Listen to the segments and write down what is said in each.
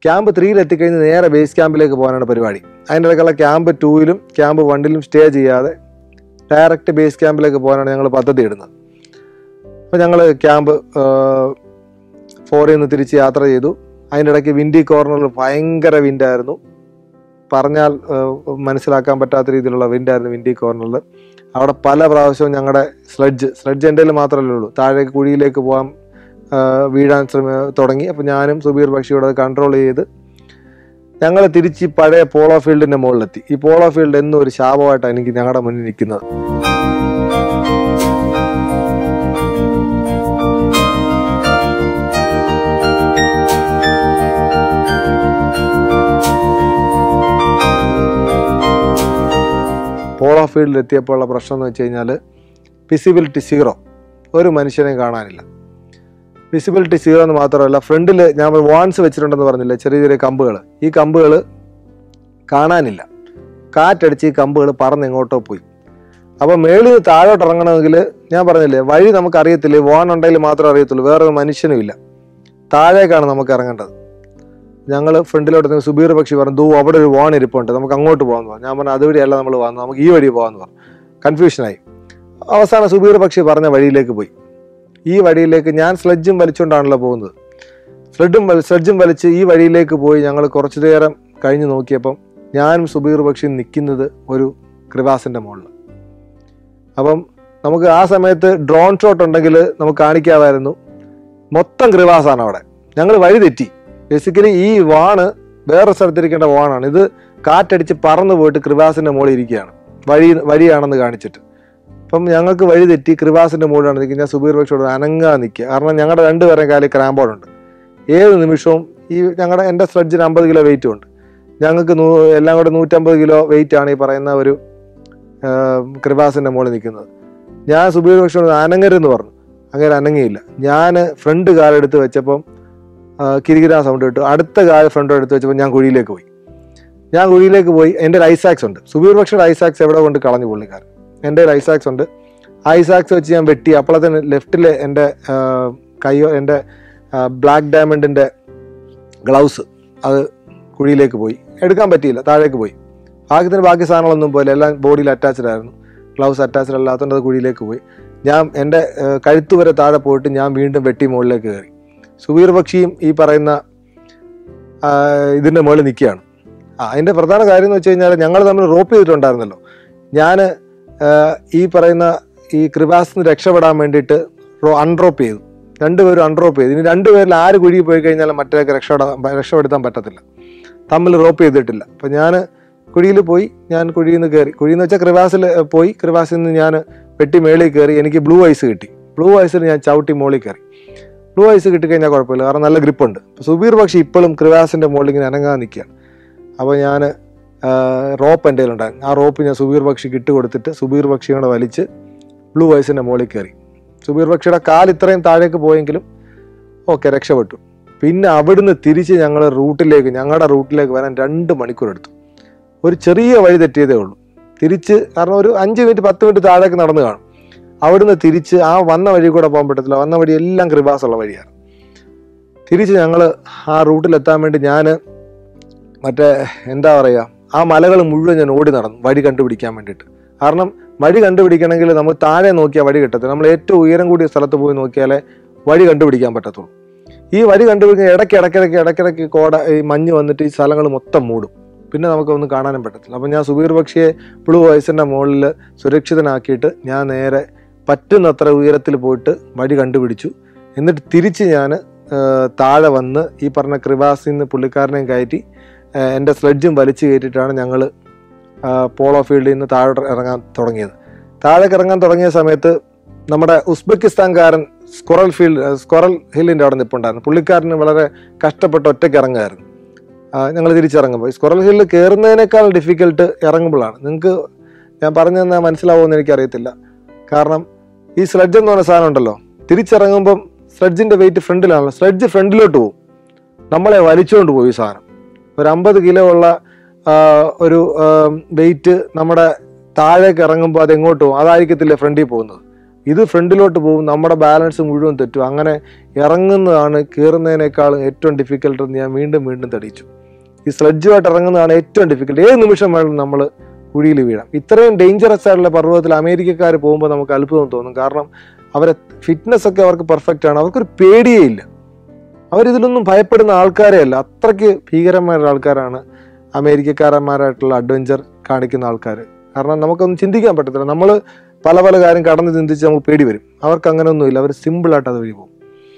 camp ത്രീയിൽ എത്തിക്കഴിഞ്ഞ് നേരെ base ക്യാമ്പിലേക്ക് പോകാനാണ് പരിപാടി അതിൻ്റെ ഇടയ്ക്കുള്ള ക്യാമ്പ് ടൂവിലും ക്യാമ്പ് വണ്ണിലും സ്റ്റേ ചെയ്യാതെ ഡയറക്റ്റ് ബേസ് ക്യാമ്പിലേക്ക് പോകാനാണ് ഞങ്ങൾ പദ്ധതി ഇടുന്നത് അപ്പോൾ ഞങ്ങൾ ക്യാമ്പ് ഫോറിൽ നിന്ന് തിരിച്ച് യാത്ര ചെയ്തു അതിൻ്റെ ഇടയ്ക്ക് വിൻഡി കോർണറിൽ ഭയങ്കര വിൻഡായിരുന്നു പറഞ്ഞാൽ ആ, മനസ്സിലാക്കാൻ പറ്റാത്ത രീതിയിലുള്ള വിൻഡായിരുന്നു വിൻഡി കോർണറിൽ അവിടെ പല പ്രാവശ്യവും ഞങ്ങളുടെ സ്ലഡ്ജ് സ്ലഡ്ജ് എൻ്റെ കയ്യിൽ മാത്രമല്ലേ ഉള്ളൂ താഴേക്ക് കുഴിയിലേക്ക് പോകാൻ ആ, വീഴാൻ ശ്രമ തുടങ്ങി അപ്പോൾ ഞാനും സുബീർ ബക്ഷിയോട് അത് കൺട്രോൾ ചെയ്ത് ഞങ്ങൾ തിരിച്ച് ഈ പഴയ പോളോ ഫീൽഡിൻ്റെ മുകളിലെത്തി ഈ പോളോ ഫീൽഡ് എന്നും ഒരു ശാപമായിട്ടാണ് എനിക്ക് ഞങ്ങളുടെ മുന്നിൽ നിൽക്കുന്നത് പോളോ ഫീൽഡിൽ എത്തിയപ്പോഴുള്ള പ്രശ്നം എന്ന് വെച്ച് കഴിഞ്ഞാൽ വിസിബിലിറ്റി സീറോ ഒരു മനുഷ്യനെ കാണാനില്ല വിസിബിലിറ്റി സീറോ എന്ന് മാത്രമല്ല ഫ്രണ്ടിൽ ഞാൻ വാൺസ് വെച്ചിട്ടുണ്ടെന്ന് പറഞ്ഞില്ലേ ചെറിയ ചെറിയ കമ്പുകൾ ഈ കമ്പുകൾ കാണാനില്ല കാറ്റടിച്ച് ഈ കമ്പുകൾ പറന്ന് എങ്ങോട്ടോ പോയി അപ്പോൾ മേളിൽ നിന്ന് താഴോട്ട് ഇറങ്ങണമെങ്കിൽ ഞാൻ പറഞ്ഞില്ലേ വഴി നമുക്ക് അറിയത്തില്ല വാൺ ഉണ്ടെങ്കിൽ മാത്രമേ അറിയത്തുള്ളൂ വേറെ ഒരു മനുഷ്യനും ഇല്ല താഴേക്കാണ് നമുക്ക് ഇറങ്ങേണ്ടത് ഞങ്ങൾ ഫ്രണ്ടിലോട്ട് നിന്ന് സുബീർ പക്ഷി പറഞ്ഞു ദൂ അവിടെ ഒരു വാൺ ഇരിപ്പുണ്ട് നമുക്ക് അങ്ങോട്ട് പോകാമെന്ന് പറഞ്ഞു ഞാൻ പറഞ്ഞു അതുവഴിയല്ല നമ്മൾ വന്നത് നമുക്ക് ഈ വഴി പോകാമെന്ന് പറഞ്ഞു കൺഫ്യൂഷനായി അവസാനം സുബീർ പക്ഷി പറഞ്ഞ വഴിയിലേക്ക് പോയി ഈ വഴിയിലേക്ക് ഞാൻ സ്ലെഡ്ജും വലിച്ചുകൊണ്ടാണല്ലോ പോകുന്നത് സ്ലെഡും സ്ലെഡ്ജും വലിച്ച് ഈ വഴിയിലേക്ക് പോയി ഞങ്ങൾ കുറച്ചു നേരം കഴിഞ്ഞ് നോക്കിയപ്പം ഞാനും സുബീർ പക്ഷിയും നിൽക്കുന്നത് ഒരു ക്രിവാസിൻ്റെ മുകളിൽ അപ്പം നമുക്ക് ആ സമയത്ത് ഡ്രോൺ ഷോട്ട് ഉണ്ടെങ്കിൽ നമുക്ക് കാണിക്കാമായിരുന്നു മൊത്തം ക്രിവാസാണ് അവിടെ ഞങ്ങൾ വഴി തെറ്റി ബേസിക്കലി ഈ വാണ് വേറെ സ്ഥലത്തിരിക്കേണ്ട വാണാണ് ഇത് കാറ്റടിച്ച് പറന്നു പോയിട്ട് ക്രിവാസിന്റെ മുകളിൽ ഇരിക്കുകയാണ് വഴി വഴിയാണെന്ന് കാണിച്ചിട്ട് അപ്പം ഞങ്ങൾക്ക് വഴി തെറ്റി ക്രിവാസിന്റെ മുകളിലാണ് നിൽക്കുക ഞാൻ സുബീർ പക്ഷോട് അനങ്ങാ നിൽക്കുക കാരണം ഞങ്ങളുടെ രണ്ടുപേരും കാലിൽ ക്രാമ്പോർഡുണ്ട് ഏത് നിമിഷവും ഈ ഞങ്ങളുടെ എൻ്റെ സ്ലഡ്ജിന് അമ്പത് കിലോ വെയിറ്റും ഉണ്ട് ഞങ്ങൾക്ക് നൂ എല്ലാം കൂടെ നൂറ്റമ്പത് കിലോ വെയിറ്റ് ആണ് ഈ പറയുന്ന ഒരു ക്രിവാസിന്റെ മുകളിൽ നിൽക്കുന്നത് ഞാൻ സുബീർ പക്ഷോട് അനങ്ങരുതെന്ന് പറഞ്ഞു അങ്ങനെ അനങ്ങിയില്ല ഞാൻ ഫ്രണ്ട് കാലെടുത്ത് വെച്ചപ്പം ആ, കിരികിരാ സൗണ്ട് കിട്ടു അടുത്ത കാല് ഫ്രണ്ട് എടുത്ത് വെച്ചപ്പോൾ ഞാൻ കുഴിയിലേക്ക് പോയി ഞാൻ കുഴിയിലേക്ക് പോയി എൻ്റെ ഒരു ഐസാക്സ് ഉണ്ട് സുബീർ പക്ഷയുടെ ഐസാക്സ് എവിടെ കൊണ്ട് കളഞ്ഞു പുള്ളിക്കാരൻ എൻ്റെ ഒരു ഐസാക്സ് ഉണ്ട് ഐസാക്സ് വെച്ച് ഞാൻ വെട്ടി അപ്പോഴത്തേന് ലെഫ്റ്റിലെ എൻ്റെ ആ, കൈയോ എൻ്റെ ബ്ലാക്ക് ഡയമണ്ടിൻ്റെ ഗ്ലൗസ് അത് കുഴിയിലേക്ക് പോയി എടുക്കാൻ പറ്റിയില്ല താഴേക്ക് പോയി ഭാഗ്യത്തിന് ബാക്കി സാധനങ്ങളൊന്നും പോയില്ല എല്ലാം ബോഡിയിൽ അറ്റാച്ച്ഡ് ആയിരുന്നു ഗ്ലൗസ് അറ്റാച്ച്ഡ് അല്ലാത്തതുകൊണ്ട് അത് കുഴിയിലേക്ക് പോയി ഞാൻ എൻ്റെ ആ, കഴുത്ത് വരെ താഴെ പോയിട്ട് ഞാൻ വീണ്ടും വെട്ടി മുകളിലേക്ക് കയറി സുബീർ പക്ഷിയും ഈ പറയുന്ന ആ, ഇതിന്റെ മുകളിൽ നിൽക്കുകയാണ് ആ അതിന്റെ പ്രധാന കാര്യം എന്ന് വെച്ച് കഴിഞ്ഞാൽ ഞങ്ങൾ തമ്മിൽ റോപ്പ് ചെയ്തിട്ടുണ്ടായിരുന്നല്ലോ ഞാൻ ഈ പറയുന്ന ഈ ക്രിവാസിൽ നിന്ന് രക്ഷപ്പെടാൻ വേണ്ടിയിട്ട് അൺഡ്രോപ്പ് ചെയ്തു രണ്ടുപേരും അൺഡ്രോപ്പ് ചെയ്തു ഇനി രണ്ടുപേരിൽ ആര് കുഴി പോയി കഴിഞ്ഞാൽ മറ്റേ രക്ഷപ്പെടാൻ രക്ഷപ്പെടുത്താൻ പറ്റത്തില്ല തമ്മിൽ റോപ്പ് ചെയ്തിട്ടില്ല അപ്പം ഞാൻ കുഴിയിൽ പോയി ഞാൻ കുഴിയിൽ നിന്ന് കയറി കുഴി എന്ന് വെച്ചാൽ ക്രിവാസിൽ പോയി ക്രിവാസിൽ നിന്ന് ഞാൻ വെട്ടി മേളിൽ കയറി എനിക്ക് ബ്ലൂ ഐസ് കിട്ടി ബ്ലൂ ഐസിൽ ഞാൻ ചവിട്ടി മുകളിൽ കയറി ബ്ലൂ ഐസ് കിട്ടിക്കഴിഞ്ഞാൽ കുഴപ്പമില്ല കാരണം നല്ല ഗ്രിപ്പുണ്ട് സുബീർ പക്ഷി ഇപ്പോഴും ക്രിവാസിന്റെ മുകളിൽ ഇങ്ങനെ അനങ്ങാൻ നിൽക്കുകയാണ് അപ്പോൾ ഞാൻ റോപ്പ് എൻ്റെ കയ്യിലുണ്ടായിരുന്നു ആ റോപ്പ് ഞാൻ സുബീർ പക്ഷിക്ക് ഇട്ട് കൊടുത്തിട്ട് സുബീർ പക്ഷിയോടെ വലിച്ച് ബ്ലൂ ഐസിന്റെ മുകളിൽ കയറി സുബീർ പക്ഷിയുടെ കാൽ ഇത്രയും താഴേക്ക് പോയെങ്കിലും ഓക്കെ രക്ഷപ്പെട്ടു പിന്നെ അവിടുന്ന് തിരിച്ച് ഞങ്ങൾ റൂട്ടിലേക്ക് ഞങ്ങളുടെ റൂട്ടിലേക്ക് വരാൻ രണ്ട് മണിക്കൂർ എടുത്തു ഒരു ചെറിയ വഴി തെറ്റിയതേ ഉള്ളൂ തിരിച്ച് കാരണം ഒരു അഞ്ച് മിനിറ്റ് പത്ത് മിനിറ്റ് താഴേക്ക് നടന്നു കാണും അവിടുന്ന് തിരിച്ച് ആ വന്ന വഴി കൂടെ പോകാൻ പറ്റത്തില്ല വന്ന വഴി എല്ലാം കൃപാസുള്ള വഴിയാണ് തിരിച്ച് ഞങ്ങൾ ആ റൂട്ടിലെത്താൻ വേണ്ടി ഞാൻ മറ്റേ എന്താ പറയുക ആ മലകൾ മുഴുവൻ ഞാൻ ഓടി നടന്നു വഴി കണ്ടുപിടിക്കാൻ വേണ്ടിയിട്ട് കാരണം വഴി കണ്ടുപിടിക്കണമെങ്കിൽ നമ്മൾ താഴെ നോക്കിയാൽ വഴി കിട്ടത്തില്ല നമ്മൾ ഏറ്റവും ഉയരം കൂടിയ സ്ഥലത്ത് പോയി നോക്കിയാലേ വഴി കണ്ടുപിടിക്കാൻ പറ്റത്തുള്ളൂ ഈ വഴി കണ്ടുപിടിക്കുന്ന ഇടയ്ക്ക് ഇടയ്ക്കിടയ്ക്ക് ഇടയ്ക്കിടയ്ക്ക് കോട ഈ മഞ്ഞ് വന്നിട്ട് ഈ സ്ഥലങ്ങൾ മൊത്തം മൂടും പിന്നെ നമുക്കൊന്നും കാണാനും പറ്റത്തില്ല അപ്പം ഞാൻ സുബീർ പക്ഷിയെ ബ്ലൂ വയസ്സിൻ്റെ മുകളിൽ സുരക്ഷിതനാക്കിയിട്ട് ഞാൻ നേരെ പറ്റുന്നത്ര ഉയരത്തിൽ പോയിട്ട് വഴി കണ്ടുപിടിച്ചു എന്നിട്ട് തിരിച്ച് ഞാൻ താഴെ വന്ന് ഈ പറഞ്ഞ ക്രിവാസിൽ നിന്ന് പുള്ളിക്കാരനെയും കയറ്റി ആ, എൻ്റെ സ്ലെഡ്ജും വലിച്ചു കയറ്റിയിട്ടാണ് ഞങ്ങൾ പോളോ ഫീൽഡിൽ നിന്ന് താഴോട്ട് ഇറങ്ങാൻ തുടങ്ങിയത് താഴേക്ക് ഇറങ്ങാൻ തുടങ്ങിയ സമയത്ത് നമ്മുടെ ഉസ്ബെക്കിസ്ഥാൻകാരൻ സ്കൊറൽ ഫീൽഡ് സ്കൊറൽ ഹില്ലിൻ്റെ അവിടെ നിൽപ്പുണ്ടായിരുന്നു പുള്ളിക്കാരന് വളരെ കഷ്ടപ്പെട്ട് ഒറ്റയ്ക്ക് ഇറങ്ങുമായിരുന്നു ഞങ്ങൾ തിരിച്ചിറങ്ങുമ്പോൾ സ്കൊറൽ ഹില്ല് കയറുന്നതിനേക്കാൾ ഡിഫിക്കൽട്ട് ഇറങ്ങുമ്പോഴാണ് നിങ്ങൾക്ക് ഞാൻ പറഞ്ഞു തന്നാൽ മനസ്സിലാവുമെന്ന് എനിക്കറിയത്തില്ല കാരണം ഈ സ്ലെഡ്ജ് എന്ന് പറഞ്ഞ സാധനം ഉണ്ടല്ലോ തിരിച്ചിറങ്ങുമ്പം സ്ലെഡ്ജിന്റെ വെയിറ്റ് ഫ്രണ്ടിലാണല്ലോ സ്ലെഡ്ജ് ഫ്രണ്ടിലോട്ട് പോകും നമ്മളെ വലിച്ചുകൊണ്ട് പോയി ഈ സാധനം ഒരു അമ്പത് കിലോ ഉള്ള ആ, ഒരു വെയിറ്റ് നമ്മുടെ താഴേക്ക് ഇറങ്ങുമ്പോൾ അത് എങ്ങോട്ട് പോകും അതായിരിക്കത്തില്ല ഫ്രണ്ടിൽ പോകുന്നത് ഇത് ഫ്രണ്ടിലോട്ട് പോകും നമ്മുടെ ബാലൻസ് മുഴുവൻ തെറ്റും അങ്ങനെ ഇറങ്ങുന്നതാണ് കയറുന്നതിനേക്കാളും ഏറ്റവും ഡിഫിക്കൽട്ട് എന്ന് ഞാൻ വീണ്ടും വീണ്ടും തെളിയിച്ചു ഈ സ്ലഡ്ജുമായിട്ട് ഇറങ്ങുന്നതാണ് ഏറ്റവും ഡിഫിക്കൽട്ട് ഏത് നിമിഷം വേണം നമ്മൾ കുഴിയിൽ വീഴാം ഇത്രയും ഡേഞ്ചറസ് ആയിട്ടുള്ള പർവ്വതത്തിൽ അമേരിക്കക്കാർ പോകുമ്പോൾ നമുക്ക് അത്ഭുതം തോന്നും കാരണം അവരെ ഫിറ്റ്നസ് ഒക്കെ അവർക്ക് പെർഫെക്റ്റ് ആണ് അവർക്കൊരു പേടിയേ ഇല്ല അവരിതിലൊന്നും ഭയപ്പെടുന്ന ആൾക്കാരേ അല്ല അത്രയ്ക്ക് ഭീകരമായിട്ടുള്ള ആൾക്കാരാണ് അമേരിക്കക്കാരന്മാരായിട്ടുള്ള അഡ്വഞ്ചർ കാണിക്കുന്ന ആൾക്കാർ കാരണം നമുക്കൊന്നും ചിന്തിക്കാൻ പറ്റത്തില്ല നമ്മൾ പല പല കാര്യം കടന്ന് ചിന്തിച്ച് നമുക്ക് പേടി വരും അവർക്ക് അങ്ങനെയൊന്നുമില്ല അവർ സിമ്പിളായിട്ട് അത് വഴി പോകും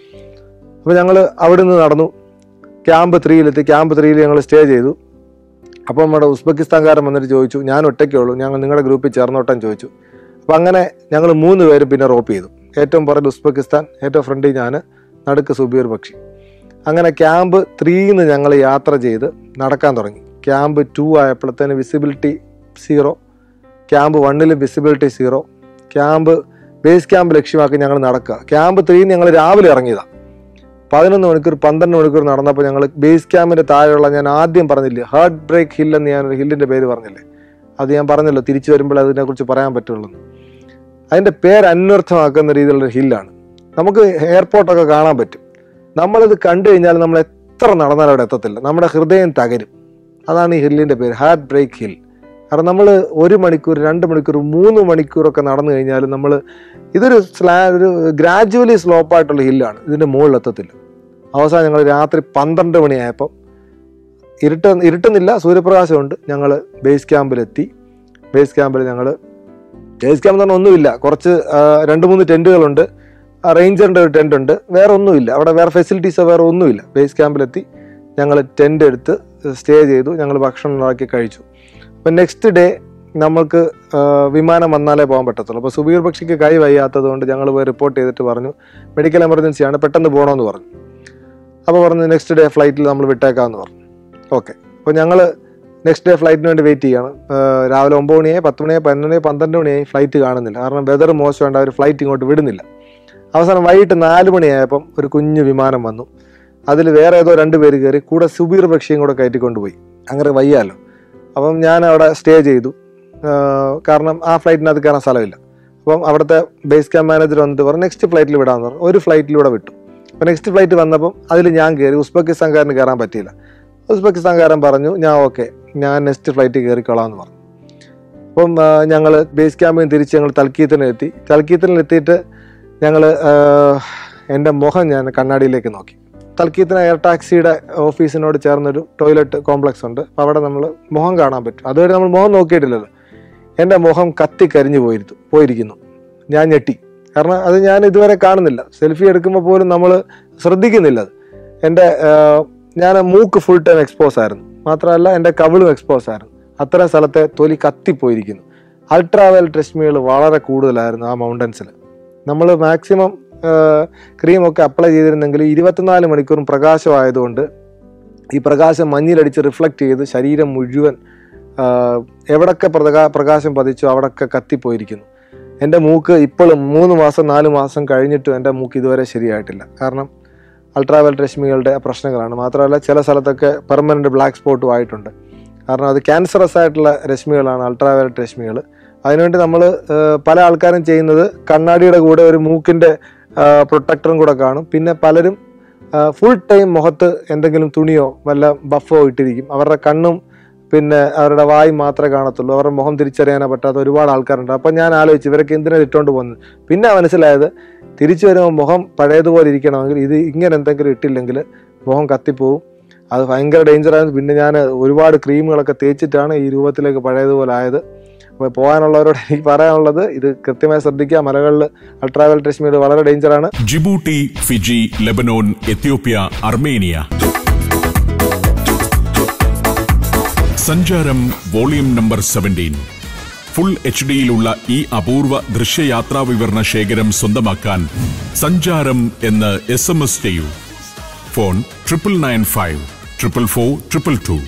അപ്പോൾ ഞങ്ങൾ അവിടെ നിന്ന് നടന്നു ക്യാമ്പ് ത്രീയിലെത്തി ക്യാമ്പ് ത്രീയിൽ ഞങ്ങൾ സ്റ്റേ ചെയ്തു അപ്പോൾ നമ്മുടെ ഉസ്ബെക്കിസ്ഥാൻകാരൻ വന്നിട്ട് ചോദിച്ചു ഞാൻ ഒറ്റയ്ക്കേ ഉള്ളൂ ഞങ്ങൾ നിങ്ങളുടെ ഗ്രൂപ്പിൽ ചേർന്നോട്ടാൻ ചോദിച്ചു അപ്പം അങ്ങനെ ഞങ്ങൾ മൂന്ന് പേര് പിന്നെ റോപ്പ് ചെയ്തു ഏറ്റവും പുറകിൽ ഉസ്ബെക്കിസ്ഥാൻ ഏറ്റവും ഫ്രണ്ടിൽ ഞാൻ നടുക്ക് സുബീർ പക്ഷി അങ്ങനെ ക്യാമ്പ് ത്രീന്ന് ഞങ്ങൾ യാത്ര ചെയ്ത് നടക്കാൻ തുടങ്ങി ക്യാമ്പ് ടു ആയപ്പോഴത്തേന് വിസിബിലിറ്റി സീറോ ക്യാമ്പ് വണ്ണിൽ visibility zero camp base camp ലക്ഷ്യമാക്കി ഞങ്ങൾ നടക്കുക ക്യാമ്പ് ത്രീന്ന് ഞങ്ങൾ രാവിലെ ഇറങ്ങിയതാണ് പതിനൊന്ന് മണിക്കൂർ പന്ത്രണ്ട് മണിക്കൂർ നടന്നപ്പോൾ ഞങ്ങൾ ബേസ് ക്യാമ്പിന്റെ താഴെയുള്ള ഞാൻ ആദ്യം പറഞ്ഞില്ലേ ഹാർട്ട് ബ്രേക്ക് ഹിൽ എന്ന് ഞാൻ ഒരു ഹില്ലിന്റെ പേര് പറഞ്ഞില്ലേ അത് ഞാൻ പറഞ്ഞല്ലോ തിരിച്ചു വരുമ്പോൾ അതിനെക്കുറിച്ച് പറയാൻ പറ്റുള്ളൂ അതിന്റെ പേര് അന്വർത്ഥമാക്കുന്ന രീതിയിലുള്ള ഹില്ലാണ് നമുക്ക് എയർപോർട്ടൊക്കെ കാണാൻ പറ്റും നമ്മളിത് കണ്ടു കഴിഞ്ഞാൽ നമ്മൾ എത്ര നടന്നാലും അവിടെ എത്തത്തില്ല നമ്മുടെ ഹൃദയം തകരും അതാണ് ഈ ഹില്ലിന്റെ പേര് ഹാർട്ട് ബ്രേക്ക് ഹിൽ കാരണം നമ്മൾ ഒരു മണിക്കൂർ രണ്ട് മണിക്കൂർ മൂന്ന് മണിക്കൂറൊക്കെ നടന്നു കഴിഞ്ഞാൽ നമ്മൾ ഇതൊരു സ്ലാ ഒരു ഗ്രാജുവലി സ്ലോപ്പായിട്ടുള്ള ഹില്ലാണ് ഇതിന്റെ മുകളിൽ എത്തത്തില്ല അവസാനം ഞങ്ങൾ രാത്രി പന്ത്രണ്ട് മണിയായപ്പോൾ ഇരുട്ട ഇരുട്ടുന്നില്ല സൂര്യപ്രകാശമുണ്ട് ഞങ്ങൾ ബേസ് ക്യാമ്പിലെത്തി ബേസ് ക്യാമ്പിൽ ഞങ്ങൾ ബേസ് ക്യാമ്പ് എന്ന് പറഞ്ഞാൽ ഒന്നുമില്ല കുറച്ച് ആ, രണ്ട് മൂന്ന് ടെൻറ്റുകളുണ്ട് റേഞ്ചറിൻ്റെ ഒരു ടെൻ്റ് ഉണ്ട് വേറെ ഒന്നുമില്ല അവിടെ വേറെ ഫെസിലിറ്റീസോ വേറെ ഒന്നുമില്ല ബേസ് ക്യാമ്പിലെത്തി ഞങ്ങൾ ടെൻ്റ് എടുത്ത് സ്റ്റേ ചെയ്തു ഞങ്ങൾ ഭക്ഷണം ഉണ്ടാക്കി കഴിച്ചു അപ്പം നെക്സ്റ്റ് ഡേ നമ്മൾക്ക് ആ, വിമാനം വന്നാലേ പോകാൻ പറ്റത്തുള്ളൂ അപ്പോൾ സുബീർ പക്ഷിക്ക് കൈ വയ്യാത്തത് കൊണ്ട് ഞങ്ങൾ പോയി റിപ്പോർട്ട് ചെയ്തിട്ട് പറഞ്ഞു മെഡിക്കൽ എമർജൻസിയാണ് പെട്ടെന്ന് പോകണമെന്ന് പറഞ്ഞു അപ്പോൾ പറഞ്ഞു നെക്സ്റ്റ് ഡേ ഫ്ലൈറ്റിൽ നമ്മൾ വിട്ടേക്കാമെന്ന് പറഞ്ഞു ഓക്കെ അപ്പോൾ ഞങ്ങൾ നെക്സ്റ്റ് ഡേ ഫ്ലൈറ്റിന് വേണ്ടി വെയിറ്റ് ചെയ്യണം ആ, രാവിലെ ഒമ്പത് മണിയായി പത്ത് മണിയായി പതിനൊന്ന് മണി പന്ത്രണ്ട് മണിയായി ഫ്ലൈറ്റ് കാണുന്നില്ല കാരണം വെതർ മോശമുണ്ട് അവർ ഫ്ലൈറ്റ് ഇങ്ങോട്ട് വിടുന്നില്ല അവസാനം വൈകിട്ട് നാല് മണിയായപ്പം ഒരു കുഞ്ഞു വിമാനം വന്നു അതിൽ വേറെ ഏതോ രണ്ട് പേര് കയറി കൂടെ സുബീർ പക്ഷിയും കൂടെ കയറ്റിക്കൊണ്ടുപോയി അങ്ങനെ വയ്യാലോ അപ്പം ഞാൻ അവിടെ സ്റ്റേ ചെയ്തു ആ, കാരണം ആ ഫ്ലൈറ്റിനകത്ത് കയറാൻ സ്ഥലമില്ല അപ്പം അവിടുത്തെ ബേസ് ക്യാമ്പ് മാനേജർ വന്നിട്ട് പറഞ്ഞു നെക്സ്റ്റ് ഫ്ലൈറ്റിൽ വിടാമെന്ന് പറഞ്ഞു ഒരു ഫ്ലൈറ്റിലൂടെ വിട്ടു അപ്പം നെക്സ്റ്റ് ഫ്ലൈറ്റ് വന്നപ്പം അതിൽ ഞാൻ കയറി ഉസ്ബെക്കിസ്ഥാൻകാരന് കയറാൻ പറ്റിയില്ല ഉസ്ബെക്കിസ്ഥാൻകാരൻ പറഞ്ഞു ഞാൻ ഓക്കെ ഞാൻ നെക്സ്റ്റ് ഫ്ലൈറ്റ് കയറിക്കോളാം എന്ന് പറഞ്ഞു അപ്പം ഞങ്ങൾ ബേസ് ക്യാമ്പിൽ നിന്ന് തിരിച്ച് ഞങ്ങൾ തൽക്കീത്തിനെത്തി തൽക്കീത്തിനെത്തിയിട്ട് ഞങ്ങൾ എൻ്റെ മുഖം ഞാൻ കണ്ണാടിയിലേക്ക് നോക്കി തൽക്കീത്തിന് എയർ ടാക്സിയുടെ ഓഫീസിനോട് ചേർന്നൊരു ടോയ്ലറ്റ് കോംപ്ലക്സ് ഉണ്ട് അപ്പോൾ അവിടെ നമ്മൾ മുഖം കാണാൻ പറ്റും അതുവരെ നമ്മൾ മുഖം നോക്കിയിട്ടില്ലല്ലോ എൻ്റെ മുഖം കത്തി കരിഞ്ഞു പോയിരുന്നു പോയിരിക്കുന്നു ഞാൻ ഞെട്ടി കാരണം അത് ഞാൻ ഇതുവരെ കാണുന്നില്ല സെൽഫി എടുക്കുമ്പോൾ പോലും നമ്മൾ ശ്രദ്ധിക്കുന്നില്ല അത് എൻ്റെ ആഹ്, ഞാൻ മൂക്ക് ഫുൾ ടൈം എക്സ്പോസ് ആയിരുന്നു മാത്രമല്ല എൻ്റെ കവിളും എക്സ്പോസ് ആയിരുന്നു അത്തരം സ്ഥലത്തെ തൊലി കത്തിപ്പോയിരിക്കുന്നു അൾട്രാവയലറ്റ് രശ്മികൾ വളരെ കൂടുതലായിരുന്നു ആ മൗണ്ടൻസിൽ നമ്മൾ മാക്സിമം ക്രീമൊക്കെ അപ്ലൈ ചെയ്തിരുന്നെങ്കിൽ ഇരുപത്തിനാല് മണിക്കൂറും പ്രകാശമായതുകൊണ്ട് ഈ പ്രകാശം മഞ്ഞിലടിച്ച് റിഫ്ലക്റ്റ് ചെയ്ത് ശരീരം മുഴുവൻ ആ, എവിടൊക്കെ പ്രകാ പ്രകാശം പതിച്ചോ അവിടൊക്കെ കത്തിപ്പോയിരിക്കുന്നു എൻ്റെ മൂക്ക് ഇപ്പോഴും മൂന്ന് മാസം നാല് മാസം കഴിഞ്ഞിട്ടും എൻ്റെ മൂക്ക് ഇതുവരെ ശരിയായിട്ടില്ല കാരണം അൾട്രാവയലറ്റ് രശ്മികളുടെ പ്രശ്നങ്ങളാണ് മാത്രമല്ല ചില സ്ഥലത്തൊക്കെ പെർമനൻറ്റ് ബ്ലാക്ക് സ്പോട്ടും ആയിട്ടുണ്ട് കാരണം അത് ക്യാൻസറസ് ആയിട്ടുള്ള രശ്മികളാണ് അൾട്രാവയലറ്റ് രശ്മികൾ അതിനുവേണ്ടി നമ്മൾ പല ആൾക്കാരും ചെയ്യുന്നത് കണ്ണാടിയുടെ കൂടെ ഒരു മൂക്കിൻ്റെ പ്രൊട്ടക്ടറും കൂടെ കാണും പിന്നെ പലരും ഫുൾ ടൈം മുഖത്ത് എന്തെങ്കിലും തുണിയോ വല്ല ബഫോ ഇട്ടിരിക്കും അവരുടെ കണ്ണും പിന്നെ അവരുടെ വായും മാത്രമേ കാണത്തുള്ളൂ അവരുടെ മുഖം തിരിച്ചറിയാനോ പറ്റാത്ത ഒരുപാട് ആൾക്കാരുണ്ട് അപ്പം ഞാൻ ആലോചിച്ചു ഇവരൊക്കെ എന്തിനാണ് ഇട്ടുകൊണ്ട് പോകുന്നത് പിന്നെ മനസ്സിലായത് തിരിച്ചു വരുമ്പോൾ മുഖം പഴയതുപോലെ ഇരിക്കണമെങ്കിൽ ഇത് ഇങ്ങനെ എന്തെങ്കിലും ഇട്ടില്ലെങ്കിൽ മുഖം കത്തിപ്പോവും അത് ഭയങ്കര ഡേഞ്ചറായിരുന്നു പിന്നെ ഞാൻ ഒരുപാട് ക്രീമുകളൊക്കെ തേച്ചിട്ടാണ് ഈ രൂപത്തിലേക്ക് പഴയതുപോലെ ആയത് അപ്പോൾ പോകാനുള്ളവരോട് എനിക്ക് പറയാനുള്ളത് ഇത് കൃത്യമായി ശ്രദ്ധിക്കുക മലകളിൽ അൾട്രാവയലറ്റ് രശ്മികൾ വളരെ ഡേഞ്ചറാണ് Djibouti Fiji Lebanon Ethiopia Armenia Sancharam volume number seventeen full H ഡിയിലുള്ള ഈ അപൂർവ ദൃശ്യയാത്രാ വിവരണ ശേഖരം സ്വന്തമാക്കാൻ സഞ്ചാരം എന്ന് എസ് എം എസ് ചെയ്യൂ phone triple nine five triple four triple two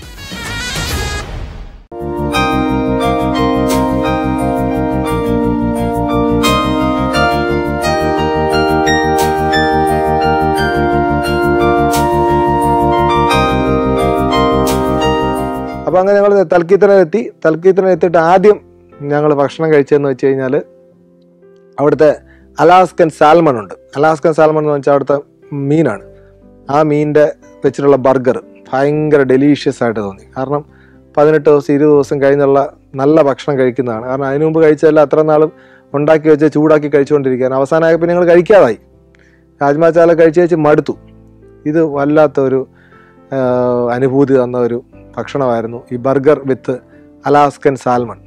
അപ്പോൾ അങ്ങനെ ഞങ്ങൾ തൽക്കീത്തനെത്തി തൽക്കീത്തനെത്തിയിട്ട് ആദ്യം ഞങ്ങൾ ഭക്ഷണം കഴിച്ചതെന്ന് വെച്ച് കഴിഞ്ഞാൽ അവിടുത്തെ അലാസ്കൻ സാൽമൺ ഉണ്ട് അലാസ്കൻ സാൽമൺ എന്ന് വെച്ചാൽ അവിടുത്തെ മീനാണ് ആ മീനിൻ്റെ വെച്ചിട്ടുള്ള ബർഗർ ഭയങ്കര ഡെലീഷ്യസ് ആയിട്ട് തോന്നി കാരണം പതിനെട്ട് ദിവസം ഇരുപത് ദിവസം കഴിഞ്ഞുള്ള നല്ല ഭക്ഷണം കഴിക്കുന്നതാണ് കാരണം അതിനു മുമ്പ് കഴിച്ചതല്ല അത്ര നാളും ഉണ്ടാക്കി വെച്ച് ചൂടാക്കി കഴിച്ചുകൊണ്ടിരിക്കുകയാണ് അവസാനമായപ്പോൾ ഞങ്ങൾ കഴിക്കാതായി രാജ്മാ ചാല കഴിച്ച് കഴിച്ച് മടുത്തു ഇത് വല്ലാത്ത ഒരു ആ, അനുഭൂതി തന്ന ഒരു ഭക്ഷണമായിരുന്നു ഈ ബർഗർ വിത്ത് അലാസ്കൻ സാൽമൺ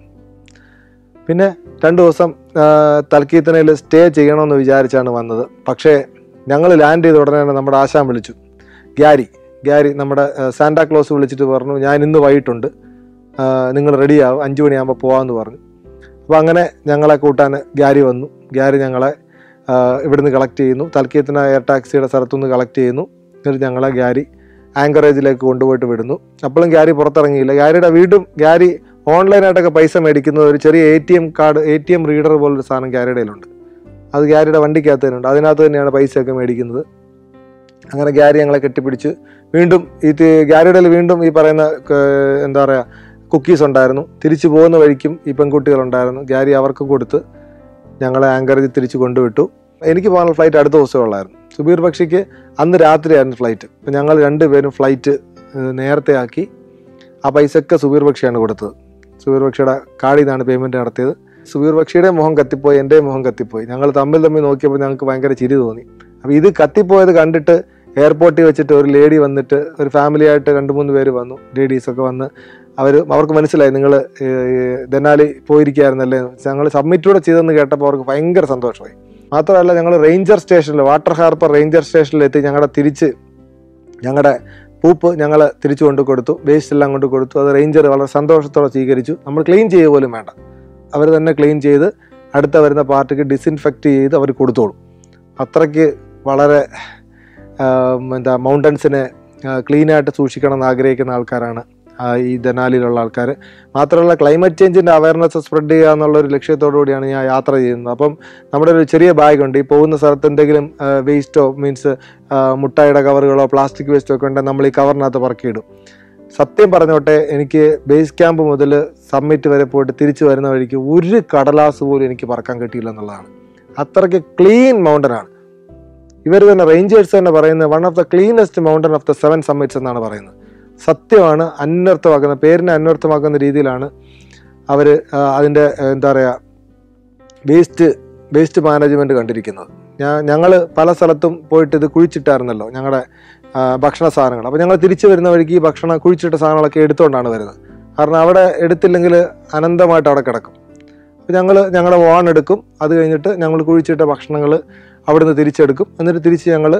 പിന്നെ രണ്ട് ദിവസം തൽക്കീത്തനയിൽ സ്റ്റേ ചെയ്യണമെന്ന് വിചാരിച്ചാണ് വന്നത് പക്ഷേ ഞങ്ങൾ ലാൻഡ് ചെയ്ത ഉടനെ തന്നെ നമ്മുടെ ആശാൻ വിളിച്ചു ഗ്യാരി ഗ്യാരി നമ്മുടെ ആ, സാന്റാ ക്ലോസ് വിളിച്ചിട്ട് പറഞ്ഞു ഞാൻ ഇന്ന് വൈകിട്ടുണ്ട് നിങ്ങൾ റെഡിയാവും അഞ്ച് മണിയാകുമ്പോൾ പോകാമെന്ന് പറഞ്ഞു അപ്പോൾ അങ്ങനെ ഞങ്ങളെ കൂട്ടാൻ ഗ്യാരി വന്നു ഗ്യാരി ഞങ്ങളെ ആ, ഇവിടുന്ന് കളക്ട് ചെയ്യുന്നു തൽക്കീത്തന എയർ ടാക്സിയുടെ സ്ഥലത്തുനിന്ന് കളക്ട് ചെയ്യുന്നു എന്നിട്ട് ഞങ്ങളെ ഗ്യാരി ആങ്കറേജിലേക്ക് കൊണ്ടുപോയിട്ട് വിടുന്നു അപ്പോഴും ഗ്യാരി പുറത്തിറങ്ങിയില്ല ഗ്യാരിയുടെ വീണ്ടും ഗ്യാരി ഓൺലൈനായിട്ടൊക്കെ പൈസ മേടിക്കുന്നത് ഒരു ചെറിയ A T M card A T M reader പോലൊരു സാധനം ഗ്യാരിയുടെ കയ്യിലുണ്ട് അത് ഗ്യാരിയുടെ വണ്ടിക്കകത്ത് തന്നെയുണ്ട് അതിനകത്ത് തന്നെയാണ് പൈസയൊക്കെ മേടിക്കുന്നത് അങ്ങനെ ഗ്യാരി ഞങ്ങളെ കെട്ടിപ്പിടിച്ച് വീണ്ടും ഈ തി- ഗ്യാരിയുടെ കയ്യിൽ വീണ്ടും ഈ പറയുന്ന ക- എന്താ പറയുക കുക്കീസ് ഉണ്ടായിരുന്നു തിരിച്ചു പോകുന്ന വഴിക്കും ഈ പെൺകുട്ടികളുണ്ടായിരുന്നു ഗ്യാരി അവർക്ക് കൊടുത്ത് ഞങ്ങളെ ആങ്കറേജ് തിരിച്ചു കൊണ്ടുവിട്ടു എനിക്ക് പോകാനുള്ള ഫ്ലൈറ്റ് അടുത്ത ദിവസമേ ഉള്ളായിരുന്നു സുബീർ പക്ഷിക്ക് അന്ന് രാത്രിയായിരുന്നു ഫ്ലൈറ്റ് അപ്പം ഞങ്ങൾ രണ്ടുപേരും ഫ്ലൈറ്റ് നേരത്തെ ആക്കി ആ പൈസയൊക്കെ സുബീർ പക്ഷിയാണ് കൊടുത്തത് സുബീർ പക്ഷിയുടെ കാർഡിൽ നിന്നാണ് പേയ്മെൻറ്റ് നടത്തിയത് സുബീർ പക്ഷിയുടെ മുഖം കത്തിപ്പോയി എൻ്റെ മുഖം കത്തിപ്പോയി ഞങ്ങൾ തമ്മിൽ തമ്മിൽ നോക്കിയപ്പോൾ ഞങ്ങൾക്ക് ഭയങ്കര ചിരി തോന്നി അപ്പോൾ ഇത് കത്തിപ്പോയത് കണ്ടിട്ട് എയർപോർട്ടിൽ വെച്ചിട്ട് ഒരു ലേഡി വന്നിട്ട് ഒരു ഫാമിലി ആയിട്ട് രണ്ട് മൂന്ന് പേര് വന്നു ലേഡീസൊക്കെ വന്ന് അവർ അവർക്ക് മനസ്സിലായി നിങ്ങൾ ദനാലി പോയിരിക്കുകയായിരുന്നല്ലേ ഞങ്ങൾ സബ്മിറ്റൂടെ ചെയ്തെന്ന് കേട്ടപ്പോൾ അവർക്ക് ഭയങ്കര സന്തോഷമായി മാത്രമല്ല ഞങ്ങൾ റേഞ്ചർ സ്റ്റേഷനിൽ വാട്ടർ ഹാർബർ റേഞ്ചർ സ്റ്റേഷനിൽ എത്തി ഞങ്ങളുടെ തിരിച്ച് ഞങ്ങളുടെ പൂപ്പ് ഞങ്ങൾ തിരിച്ചു കൊണ്ട് കൊടുത്തു വേസ്റ്റ് എല്ലാം കൊണ്ട് കൊടുത്തു അത് റേഞ്ചർ വളരെ സന്തോഷത്തോടെ സ്വീകരിച്ചു നമ്മൾ ക്ലീൻ ചെയ്യുക പോലും വേണ്ട അവർ തന്നെ ക്ലീൻ ചെയ്ത് അടുത്ത വരുന്ന പാർട്ടിക്ക് ഡിസിൻഫെക്റ്റ് ചെയ്ത് അവർ കൊടുത്തോളും അത്രയ്ക്ക് വളരെ ആം, എന്താ മൗണ്ടൻസിനെ ക്ലീനായിട്ട് സൂക്ഷിക്കണം എന്ന് ആഗ്രഹിക്കുന്ന ആൾക്കാരാണ് ആ, ഈ ദനാലിയിലുള്ള ആൾക്കാർ മാത്രമല്ല ക്ലൈമറ്റ് ചേഞ്ചിൻ്റെ അവയർനെസ് സ്പ്രെഡ് ചെയ്യുക എന്നുള്ള ഒരു ലക്ഷ്യത്തോടു കൂടിയാണ് ഞാൻ യാത്ര ചെയ്യുന്നത് അപ്പം നമ്മുടെ ഒരു ചെറിയ ബാഗുണ്ട് ഈ പോകുന്ന സ്ഥലത്ത് എന്തെങ്കിലും വേസ്റ്റോ മീൻസ് മുട്ടായിയുടെ കവറുകളോ പ്ലാസ്റ്റിക് വേസ്റ്റോ ഒക്കെ ഉണ്ടെങ്കിൽ നമ്മൾ ഈ കവറിനകത്ത് പറക്കിയിടും സത്യം പറഞ്ഞോട്ടെ എനിക്ക് ബേസ് ക്യാമ്പ് മുതൽ സമ്മിറ്റ് വരെ പോയിട്ട് തിരിച്ചു വരുന്ന വഴിക്ക് ഒരു കടലാസ് പോലും എനിക്ക് പറക്കാൻ കിട്ടിയില്ല എന്നുള്ളതാണ് അത്രയ്ക്ക് ക്ലീൻ മൗണ്ടൻ ആണ് ഇവർ തന്നെ റേഞ്ചേഴ്സ് തന്നെ പറയുന്നത് one of the cleanest mountain of the seven summits എന്നാണ് പറയുന്നത് സത്യമാണ് അന്വർത്ഥമാക്കുന്ന പേരിനെ അന്വർത്ഥമാക്കുന്ന രീതിയിലാണ് അവർ അതിൻ്റെ എന്താ പറയുക വേസ്റ്റ് വേസ്റ്റ് മാനേജ്മെൻറ്റ് കണ്ടിരിക്കുന്നത് ഞാൻ ഞങ്ങൾ പല സ്ഥലത്തും പോയിട്ട് ഇത് കുഴിച്ചിട്ടായിരുന്നല്ലോ ഞങ്ങളുടെ ഭക്ഷണ സാധനങ്ങൾ അപ്പോൾ ഞങ്ങൾ തിരിച്ചു വരുന്ന വഴിക്ക് ഈ ഭക്ഷണം കുഴിച്ചിട്ട സാധനങ്ങളൊക്കെ എടുത്തുകൊണ്ടാണ് വരുന്നത് കാരണം അവിടെ എടുത്തില്ലെങ്കിൽ അനന്തമായിട്ട് അവിടെ കിടക്കും അപ്പോൾ ഞങ്ങൾ ഞങ്ങളുടെ വാൺ എടുക്കും അത് കഴിഞ്ഞിട്ട് ഞങ്ങൾ കുഴിച്ചിട്ട ഭക്ഷണങ്ങൾ അവിടുന്ന് തിരിച്ചെടുക്കും എന്നിട്ട് തിരിച്ച് ഞങ്ങൾ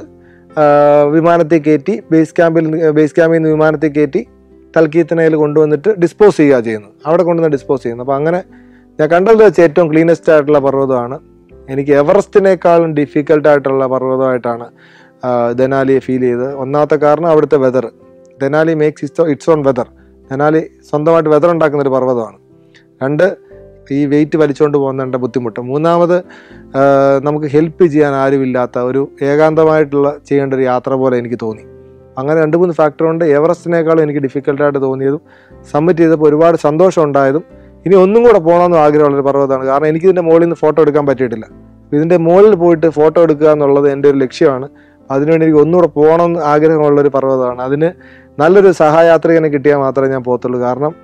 വിമാനത്തിൽ കയറ്റി ബേസ് ക്യാമ്പിൽ ബേസ് ക്യാമ്പിൽ നിന്ന് വിമാനത്തിൽ കയറ്റി തൽക്കീത്തനയിൽ കൊണ്ടുവന്നിട്ട് ഡിസ്പോസ് ചെയ്യുക ചെയ്യുന്നത് അവിടെ കൊണ്ടുവന്ന് ഡിസ്പോസ് ചെയ്യുന്നു അപ്പോൾ അങ്ങനെ ഞാൻ കണ്ടതിൽ വെച്ച് ഏറ്റവും ക്ലീനസ്റ്റ് ആയിട്ടുള്ള പർവ്വതമാണ് എനിക്ക് എവറസ്റ്റിനേക്കാളും ഡിഫിക്കൽട്ട് ആയിട്ടുള്ള പർവ്വതമായിട്ടാണ് ആ, ദനാലിയെ ഫീൽ ചെയ്തത് ഒന്നാമത്തെ കാരണം അവിടുത്തെ weather Denali makes its its own weather Denali സ്വന്തമായിട്ട് വെതർ ഉണ്ടാക്കുന്ന ഒരു പർവ്വതമാണ് രണ്ട് ഈ വെയിറ്റ് വലിച്ചുകൊണ്ട് പോകുന്നതിൻ്റെ ബുദ്ധിമുട്ട് മൂന്നാമത് ആ, നമുക്ക് ഹെൽപ്പ് ചെയ്യാൻ ആരുമില്ലാത്ത ഒരു ഏകാന്തമായിട്ടുള്ള ചെയ്യേണ്ട ഒരു യാത്ര പോലെ എനിക്ക് തോന്നി അങ്ങനെ രണ്ട് മൂന്ന് ഫാക്ടർ കൊണ്ട് എവറസ്റ്റിനേക്കാളും എനിക്ക് ഡിഫിക്കൽട്ടായിട്ട് തോന്നിയതും സബ്മിറ്റ് ചെയ്തപ്പോൾ ഒരുപാട് സന്തോഷം ഉണ്ടായതും ഇനി ഒന്നും കൂടെ പോകണമെന്ന് ആഗ്രഹമുള്ള ഒരു പർവ്വതമാണ് കാരണം എനിക്ക് ഇതിൻ്റെ മുകളിൽ നിന്ന് ഫോട്ടോ എടുക്കാൻ പറ്റിയിട്ടില്ല ഇതിൻ്റെ മുകളിൽ പോയിട്ട് ഫോട്ടോ എടുക്കുക എന്നുള്ളത് എൻ്റെ ഒരു ലക്ഷ്യമാണ് അതിനുവേണ്ടി എനിക്ക് ഒന്നുകൂടെ പോകണമെന്ന് ആഗ്രഹമുള്ള ഒരു പർവ്വതമാണ് അതിന് നല്ലൊരു സഹയാത്രികനെ കിട്ടിയാൽ മാത്രമേ ഞാൻ പോകത്തുള്ളൂ കാരണം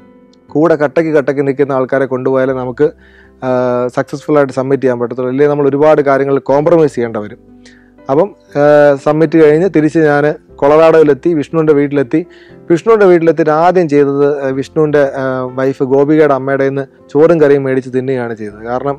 കൂടെ കട്ടയ്ക്ക് കട്ടയ്ക്ക് നിൽക്കുന്ന ആൾക്കാരെ കൊണ്ടുപോയാലേ നമുക്ക് സക്സസ്ഫുൾ ആയിട്ട് സബ്മിറ്റ് ചെയ്യാൻ പറ്റത്തുള്ളൂ അല്ലെങ്കിൽ നമ്മൾ ഒരുപാട് കാര്യങ്ങൾ കോംപ്രമൈസ് ചെയ്യേണ്ട വരും അപ്പം സബ്മിറ്റ് കഴിഞ്ഞ് തിരിച്ച് ഞാൻ കൊളറാഡോയിലെത്തി വിഷ്ണുവിൻ്റെ വീട്ടിലെത്തി വിഷ്ണുവിൻ്റെ വീട്ടിലെത്തിയിട്ട് ആദ്യം ചെയ്തത് ആ, വിഷ്ണുവിൻ്റെ വൈഫ് ഗോപികയുടെ അമ്മയുടെ നിന്ന് ചോറും കറിയും മേടിച്ച് തിന്നുകയാണ് ചെയ്തത് കാരണം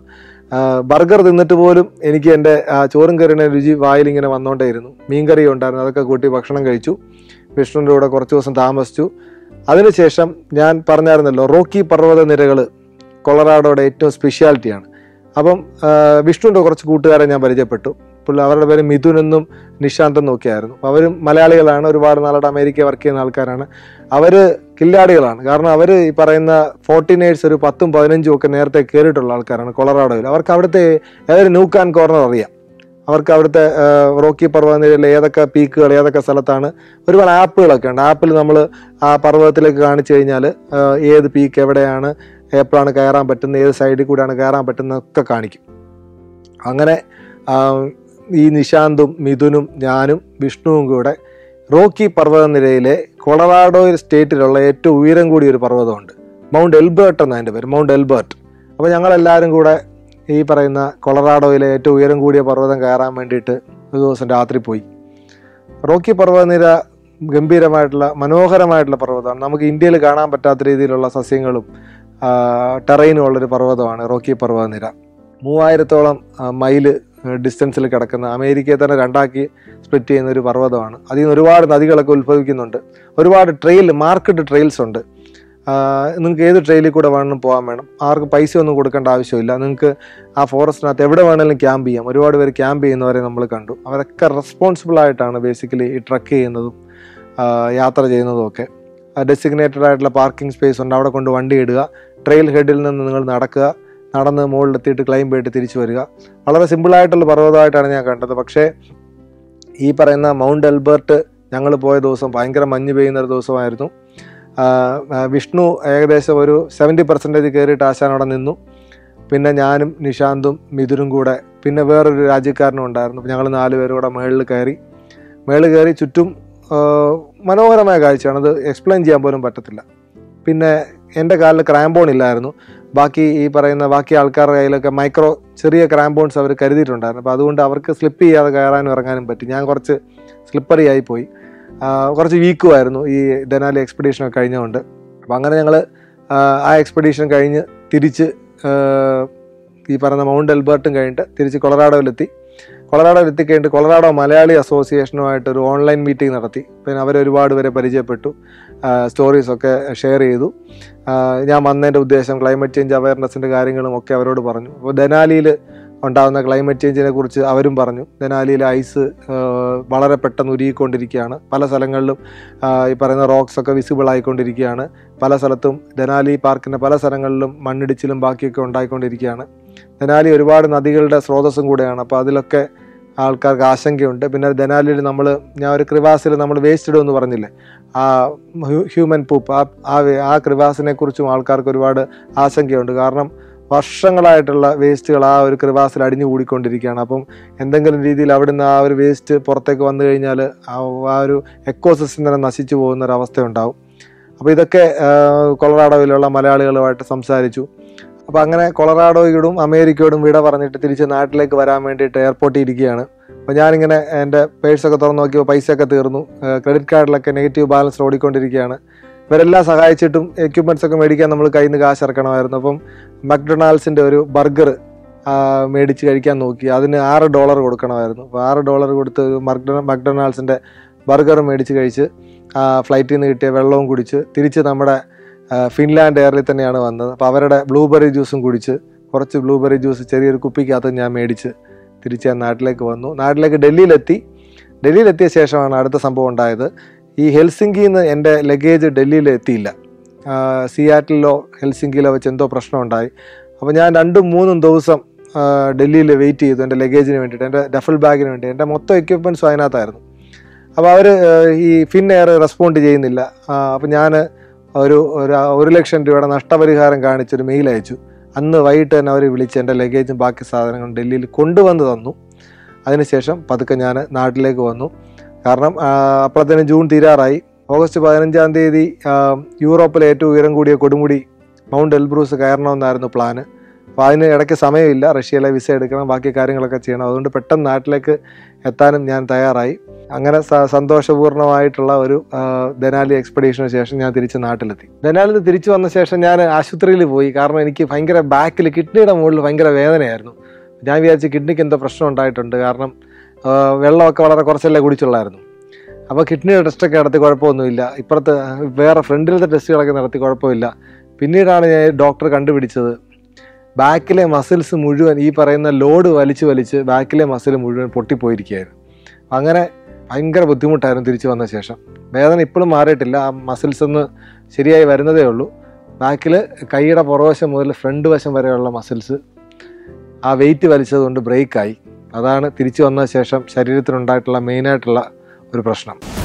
ബർഗർ തിന്നിട്ട് പോലും എനിക്ക് എൻ്റെ ആ, ചോറും കറിയുടെ രുചി വായിൽ ഇങ്ങനെ വന്നുകൊണ്ടേയിരുന്നു മീൻ കറി ഉണ്ടായിരുന്നു അതൊക്കെ കൂട്ടി ഭക്ഷണം കഴിച്ചു വിഷ്ണുവിൻ്റെ കൂടെ കുറച്ച് ദിവസം താമസിച്ചു അതിനുശേഷം ഞാൻ പറഞ്ഞായിരുന്നല്ലോ റോക്കി പർവ്വത നിരകൾ കൊളറാഡോയുടെ ഏറ്റവും സ്പെഷ്യാലിറ്റിയാണ് അപ്പം ആ, വിഷ്ണുവിൻ്റെ കുറച്ച് കൂട്ടുകാരെ ഞാൻ പരിചയപ്പെട്ടു പുള്ളി അവരുടെ പേര് മിഥുൻ എന്നും നിഷാന്ത് എന്നും ഒക്കെ ആയിരുന്നു അപ്പോൾ അവരും മലയാളികളാണ് ഒരുപാട് നാളായിട്ട് അമേരിക്ക വർക്ക് ചെയ്യുന്ന ആൾക്കാരാണ് അവർ കില്ലാടികളാണ് കാരണം അവർ ഈ പറയുന്ന ഫോർട്ടിനേഴ്സ് ഒരു പത്തും പതിനഞ്ചും ഒക്കെ നേരത്തെ കയറിയിട്ടുള്ള ആൾക്കാരാണ് കൊളറാഡോയിൽ അവർക്ക് അവിടുത്തെ ഏതൊരു ന്യൂക്ക് ആൻഡ് കോർണർ അറിയാം അവർക്ക് അവിടുത്തെ ആ, റോക്കി പർവ്വതനിരയിലെ ഏതൊക്കെ പീക്കുകൾ ഏതൊക്കെ സ്ഥലത്താണ് ഒരുപാട് ആപ്പുകളൊക്കെ ഉണ്ട് ആപ്പിൽ നമ്മൾ ആ പർവ്വതത്തിലേക്ക് കാണിച്ചു കഴിഞ്ഞാൽ ഏത് പീക്ക് എവിടെയാണ് എപ്പോഴാണ് കയറാൻ പറ്റുന്നത് ഏത് സൈഡിൽ കൂടെയാണ് കയറാൻ പറ്റുന്നത് ഒക്കെ കാണിക്കും അങ്ങനെ ആ, ഈ നിശാന്തും മിഥുനും ഞാനും വിഷ്ണുവും കൂടെ റോക്കി പർവ്വതനിരയിലെ കൊളറാഡോ സ്റ്റേറ്റിലുള്ള ഏറ്റവും ഉയരം കൂടിയ ഒരു പർവ്വതമുണ്ട് മൗണ്ട് എൽബർട്ട് എന്നാണ് അതിൻ്റെ പേര് മൗണ്ട് എൽബർട്ട് അപ്പോൾ ഞങ്ങളെല്ലാവരും കൂടെ ഈ പറയുന്ന കൊളറാഡോയിലെ ഏറ്റവും ഉയരം കൂടിയ പർവ്വതം കയറാൻ വേണ്ടിയിട്ട് ഒരു ദിവസം രാത്രി പോയി റോക്കി പർവ്വതനിര ഗംഭീരമായിട്ടുള്ള മനോഹരമായിട്ടുള്ള പർവ്വതമാണ് നമുക്ക് ഇന്ത്യയിൽ കാണാൻ പറ്റാത്ത രീതിയിലുള്ള സസ്യങ്ങളും ടെറൈനും ഉള്ളൊരു പർവ്വതമാണ് റോക്കി പർവ്വതനിര മൂവായിരത്തോളം ആ, മൈല് ഡിസ്റ്റൻസിൽ കിടക്കുന്ന അമേരിക്കയെ തന്നെ രണ്ടാക്കി സ്പ്ലിറ്റ് ചെയ്യുന്ന ഒരു പർവ്വതമാണ് അതിൽ നിന്ന് ഒരുപാട് നദികളൊക്കെ ഉത്ഭവിക്കുന്നുണ്ട് ഒരുപാട് ട്രെയിൽ മാർക്കറ്റ് ട്രെയിൽസ് ഉണ്ട് നിങ്ങൾക്ക് ഏത് ട്രെയിലിൽ കൂടെ വേണമെങ്കിലും പോകാൻ വേണം ആർക്കും പൈസ ഒന്നും കൊടുക്കേണ്ട ആവശ്യമില്ല നിങ്ങൾക്ക് ആ ഫോറസ്റ്റിനകത്ത് എവിടെ വേണമെങ്കിലും ക്യാമ്പ് ചെയ്യാം ഒരുപാട് പേര് ക്യാമ്പ് ചെയ്യുന്നവരെ നമ്മൾ കണ്ടു അവരൊക്കെ റെസ്പോൺസിബിൾ ആയിട്ടാണ് ബേസിക്കലി ഈ ട്രക്ക് ചെയ്യുന്നതും ആ, യാത്ര ചെയ്യുന്നതും ഒക്കെ ഡെസിഗ്നേറ്റഡ് ആയിട്ടുള്ള പാർക്കിംഗ് സ്പേസ് ഉണ്ട് അവിടെ കൊണ്ട് വണ്ടി ഇടുക ട്രെയിൽ ഹെഡിൽ നിന്ന് നിങ്ങൾ നടക്കുക നടന്ന് മുകളിലെത്തിയിട്ട് ക്ലൈംബ് ചെയ്തിട്ട് തിരിച്ചു വരിക വളരെ സിമ്പിളായിട്ടുള്ള പർവ്വതമായിട്ടാണ് ഞാൻ കണ്ടത് പക്ഷേ ഈ പറയുന്ന മൗണ്ട് എൽബർട്ട് ഞങ്ങൾ പോയ ദിവസം ഭയങ്കര മഞ്ഞ് പെയ്യുന്ന ഒരു ദിവസമായിരുന്നു ആ, ആ, വിഷ്ണു ഏകദേശം ഒരു സെവൻറ്റി പെർസെൻറ്റേജ് കയറിയിട്ട് ആശാൻ അവിടെ നിന്നു പിന്നെ ഞാനും നിഷാന്തും മിഥുനും കൂടെ പിന്നെ വേറൊരു രാജ്യക്കാരനും ഉണ്ടായിരുന്നു ഞങ്ങൾ നാല് പേരും കൂടെ മേളിൽ കയറി മേളിൽ കയറി ചുറ്റും ആ, മനോഹരമായ കാഴ്ചയാണ് അത് എക്സ്പ്ലെയിൻ ചെയ്യാൻ പോലും പറ്റത്തില്ല പിന്നെ എൻ്റെ കാലിൽ ക്രാമ്പോൺ ഇല്ലായിരുന്നു ബാക്കി ഈ പറയുന്ന ബാക്കി ആൾക്കാരുടെ കയ്യിലൊക്കെ മൈക്രോ ചെറിയ ക്രാമ്പോൺസ് അവർ കരുതിയിട്ടുണ്ടായിരുന്നു അപ്പോൾ അതുകൊണ്ട് അവർക്ക് സ്ലിപ്പ് ചെയ്യാതെ കയറാനും ഇറങ്ങാനും പറ്റി ഞാൻ കുറച്ച് സ്ലിപ്പറി ആയി പോയി ആ, കുറച്ച് വീക്കുമായിരുന്നു ഈ ദനാലി എക്സ്പെഡീഷനൊക്കെ കഴിഞ്ഞുകൊണ്ട് അപ്പോൾ അങ്ങനെ ഞങ്ങൾ ആ എക്സ്പെഡീഷൻ കഴിഞ്ഞ് തിരിച്ച് ആ, ഈ പറയുന്ന മൗണ്ട് എൽബർട്ടും കഴിഞ്ഞിട്ട് തിരിച്ച് കൊളറാഡോയിലെത്തി കൊളറാഡോയിൽ എത്തിക്കഴിഞ്ഞിട്ട് കൊളറാഡോ മലയാളി അസോസിയേഷനുമായിട്ട് ഒരു ഓൺലൈൻ മീറ്റിംഗ് നടത്തി പിന്നെ അവർ ഒരുപാട് പേരെ പരിചയപ്പെട്ടു സ്റ്റോറീസൊക്കെ ഷെയർ ചെയ്തു ആ, ഞാൻ വന്നതിൻ്റെ ഉദ്ദേശം ക്ലൈമറ്റ് ചേഞ്ച് അവയർനെസ്സിൻ്റെ കാര്യങ്ങളും ഒക്കെ അവരോട് പറഞ്ഞു അപ്പോൾ ദനാലിയിൽ ഉണ്ടാകുന്ന ക്ലൈമറ്റ് ചേഞ്ചിനെ കുറിച്ച് അവരും പറഞ്ഞു ദനാലിയിലെ ഐസ് ആ, വളരെ പെട്ടെന്ന് ഉരുകിക്കൊണ്ടിരിക്കുകയാണ് പല സ്ഥലങ്ങളിലും ആ, ഈ പറയുന്ന റോക്സ് ഒക്കെ വിസിബിൾ ആയിക്കൊണ്ടിരിക്കുകയാണ് പല സ്ഥലത്തും ദനാലി പാർക്കിൻ്റെ പല സ്ഥലങ്ങളിലും മണ്ണിടിച്ചിലും ബാക്കിയൊക്കെ ഉണ്ടായിക്കൊണ്ടിരിക്കുകയാണ് ദനാലി ഒരുപാട് നദികളുടെ സ്രോതസ്സും കൂടെയാണ് അപ്പോൾ അതിലൊക്കെ ആൾക്കാർക്ക് ആശങ്കയുണ്ട് പിന്നെ ദനാലിയിൽ നമ്മൾ ഞാൻ ഒരു ക്രിവാസിൽ നമ്മൾ വേസ്റ്റ് ഇടുമെന്ന് പറഞ്ഞില്ലേ ആ ഹ്യൂ- ഹ്യൂമൻ പൂപ്പ് ആ ആ വേ- ആ ക്രിവാസിനെ കുറിച്ചും ആൾക്കാർക്ക് ഒരുപാട് ആശങ്കയുണ്ട് കാരണം വർഷങ്ങളായിട്ടുള്ള വേസ്റ്റുകൾ ആ ഒരു ക്രിവാസിൽ അടിഞ്ഞു കൂടിക്കൊണ്ടിരിക്കുകയാണ് അപ്പം എന്തെങ്കിലും രീതിയിൽ അവിടുന്ന് ആ ഒരു വേസ്റ്റ് പുറത്തേക്ക് വന്നു കഴിഞ്ഞാൽ ആ ആ ഒരു എക്കോസിസ്റ്റം തന്നെ നശിച്ചു പോകുന്ന ഒരു അവസ്ഥ ഉണ്ടാവും അപ്പോൾ ഇതൊക്കെ ആ, കൊളറാഡോയിലുള്ള മലയാളികളുമായിട്ട് സംസാരിച്ചു അപ്പോൾ അങ്ങനെ കൊളറാഡോയോടും അമേരിക്കയോടും വിട പറഞ്ഞിട്ട് തിരിച്ച് നാട്ടിലേക്ക് വരാൻ വേണ്ടിയിട്ട് എയർപോർട്ടിൽ ഇരിക്കുകയാണ് അപ്പോൾ ഞാനിങ്ങനെ എൻ്റെ പേഴ്സൊക്കെ തുറന്ന് നോക്കിയപ്പോൾ പൈസയൊക്കെ തീർന്നു ക്രെഡിറ്റ് കാർഡിലൊക്കെ നെഗറ്റീവ് ബാലൻസ് ഓടിക്കൊണ്ടിരിക്കുകയാണ് ഇവരെല്ലാം സഹായിച്ചിട്ടും എക്യുപ്മെൻറ്റ്സ് ഒക്കെ മേടിക്കാൻ നമ്മൾ കയ്യിൽ നിന്ന് കാശ് ഇറക്കണമായിരുന്നു അപ്പം മക്ഡൊണാൾഡ്സിൻ്റെ ഒരു ബർഗർ മേടിച്ച് കഴിക്കാൻ നോക്കി അതിന് ആറ് ഡോളർ കൊടുക്കണമായിരുന്നു അപ്പോൾ ആറ് ഡോളർ കൊടുത്ത് ഒരു മക്ഡൊ മക്ഡൊണാൾഡ്സിൻ്റെ ബർഗർ മേടിച്ച് കഴിച്ച് ആ ഫ്ലൈറ്റിൽ നിന്ന് കിട്ടിയ വെള്ളവും കുടിച്ച് തിരിച്ച് നമ്മുടെ ആ, ഫിൻലാൻഡ് എയറിൽ തന്നെയാണ് വന്നത് അപ്പോൾ അവരുടെ ബ്ലൂബെറി ജ്യൂസും കുടിച്ച് കുറച്ച് ബ്ലൂബെറി ജ്യൂസ് ചെറിയൊരു കുപ്പിക്കകത്ത് ഞാൻ മേടിച്ച് തിരിച്ച് ഞാൻ നാട്ടിലേക്ക് വന്നു നാട്ടിലേക്ക് ഡൽഹിയിലെത്തി ഡൽഹിയിലെത്തിയ ശേഷമാണ് അടുത്ത സംഭവം ഉണ്ടായത് ഈ ഹെൽസിങ്കിയിൽ നിന്ന് എൻ്റെ ലഗേജ് ഡൽഹിയിൽ എത്തിയില്ല ആ, സിയാറ്റിലോ ഹെൽസിങ്കിയിലോ വെച്ച് എന്തോ പ്രശ്നം ഉണ്ടായി അപ്പോൾ ഞാൻ രണ്ടും മൂന്നും ദിവസം ഡൽഹിയിൽ വെയിറ്റ് ചെയ്തു എൻ്റെ ലഗേജിന് വേണ്ടിയിട്ട് എൻ്റെ ഡഫൽ ബാഗിന് വേണ്ടി എൻ്റെ മൊത്തം എക്യുപ്മെൻറ്റ്സും അതിനകത്തായിരുന്നു അപ്പോൾ അവർ ഈ ഫിൻ എയർ റെസ്പോണ്ട് ചെയ്യുന്നില്ല അപ്പോൾ ഞാൻ ഒരു ഒരു ഒരു ലക്ഷം രൂപയുടെ നഷ്ടപരിഹാരം കാണിച്ചൊരു മെയിൽ അയച്ചു അന്ന് വൈകിട്ട് തന്നെ അവർ വിളിച്ച് എൻ്റെ ലഗേജും ബാക്കി സാധനങ്ങളും ഡൽഹിയിൽ കൊണ്ടുവന്ന് തന്നു അതിനുശേഷം പതുക്കെ ഞാൻ നാട്ടിലേക്ക് വന്നു കാരണം ആ, അപ്പോഴത്തേനും ജൂൺ തീരാറായി ഓഗസ്റ്റ് പതിനഞ്ചാം തീയതി ആ, യൂറോപ്പിലെ ഏറ്റവും ഉയരം കൂടിയ കൊടുമുടി മൗണ്ട് എൽബ്രൂസ് കയറണമെന്നായിരുന്നു പ്ലാന് അപ്പോൾ അതിന് ഇടയ്ക്ക് സമയമില്ല റഷ്യയിലെ വിസ എടുക്കണം ബാക്കി കാര്യങ്ങളൊക്കെ ചെയ്യണം അതുകൊണ്ട് പെട്ടെന്ന് നാട്ടിലേക്ക് എത്താനും ഞാൻ തയ്യാറായി അങ്ങനെ സ- സന്തോഷപൂർണ്ണമായിട്ടുള്ള ഒരു ആ, ദനാലി എക്സ്പെഡീഷന് ശേഷം ഞാൻ തിരിച്ച് നാട്ടിലെത്തി ദനാലിൽ നിന്ന് തിരിച്ചു വന്ന ശേഷം ഞാൻ ആശുപത്രിയിൽ പോയി കാരണം എനിക്ക് ഭയങ്കര ബാക്കിൽ കിഡ്നിയുടെ മുകളിൽ ഭയങ്കര വേദനയായിരുന്നു ഞാൻ വിചാരിച്ചു കിഡ്നിക്ക് എന്തോ പ്രശ്നം ഉണ്ടായിട്ടുണ്ട് കാരണം ആ, വെള്ളമൊക്കെ വളരെ കുറച്ചല്ലേ കുടിച്ചുള്ളായിരുന്നു അപ്പോൾ കിഡ്നിയുടെ ടെസ്റ്റൊക്കെ നടത്തി കുഴപ്പമൊന്നുമില്ല ഇപ്പുറത്ത് വേറെ ഫ്രണ്ടിലത്തെ ടെസ്റ്റുകളൊക്കെ നടത്തി കുഴപ്പമില്ല പിന്നീടാണ് ഞാൻ ഡോക്ടർ കണ്ടുപിടിച്ചത് ബാക്കിലെ മസിൽസ് മുഴുവൻ ഈ പറയുന്ന ലോഡ് വലിച്ച് വലിച്ച് ബാക്കിലെ മസിൽ മുഴുവൻ പൊട്ടിപ്പോയിരിക്കുകയായിരുന്നു അങ്ങനെ ഭയങ്കര ബുദ്ധിമുട്ടായിരുന്നു തിരിച്ചു വന്ന ശേഷം വേദന ഇപ്പോഴും മാറിയിട്ടില്ല ആ മസിൽസ് ഒന്ന് ശരിയായി വരുന്നതേ ഉള്ളൂ ബാക്കിൽ കൈയുടെ പുറവശം മുതൽ ഫ്രണ്ട് വശം വരെയുള്ള മസിൽസ് ആ വെയിറ്റ് വലിച്ചതുകൊണ്ട് ബ്രേക്കായി അതാണ് തിരിച്ചു വന്ന ശേഷം ശരീരത്തിനുണ്ടായിട്ടുള്ള മെയിനായിട്ടുള്ള ഒരു പ്രശ്നം